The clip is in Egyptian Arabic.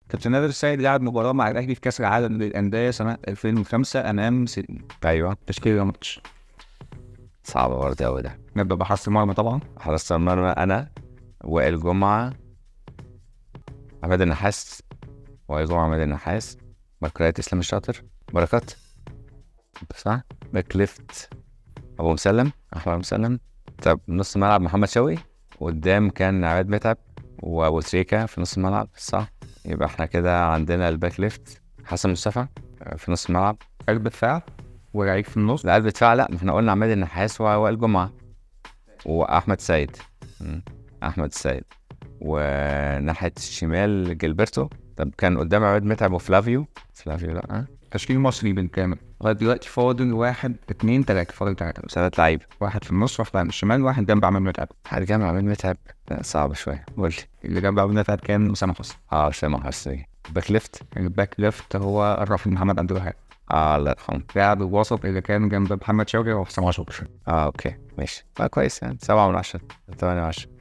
كابتن نادر السيد لعب مباراه مع الاهلي في كاس العالم للانديه سنه 2005 امام سيدني ايوه تشكيل الماتش صعب برضه قوي ده نبدا بحرس المرمى طبعا حراسة المرمى انا وائل جمعة عماد النحاس وائل جمعة عماد النحاس باك اسلام الشاطر بركات صح باك ليفت ابو مسلم احمد أبو مسلم طب نص الملعب محمد شوقي قدام كان عماد متعب وابو تريكة في نص الملعب صح يبقى احنا كده عندنا الباك ليفت حسن مصطفى في نص الملعب قلب دفاع ولعيب في النص لا قلب دفاع لا ما احنا قلنا عماد النحاس ووائل جمعة واحمد سيد مم. احمد السيد وناحية الشمال جilberto طب كان قدام عماد متعب وفلافيو فلافيو لا أه؟ تشكيل مصري بالكامل لغايه دلوقتي فاضل واحد اتنين تلاته فاضل تلاته بس ثلاث لعيبة واحد في النص واحد على الشمال واحد جنب عماد متعب هرجع عماد متعب لا صعب شوية قول لي اللي جنب عماد متعب كان اسامه حسني اه اسامة حسني باك ليفت الباك ليفت هو الرافد محمد عبد الوهاب اه الله يرحمه لاعب الوسط اللي كان جنب محمد شوقي وحسام عاشور اه اوكي ماشي آه كويس يعني سبعة من عشرة ثمانية من عشرة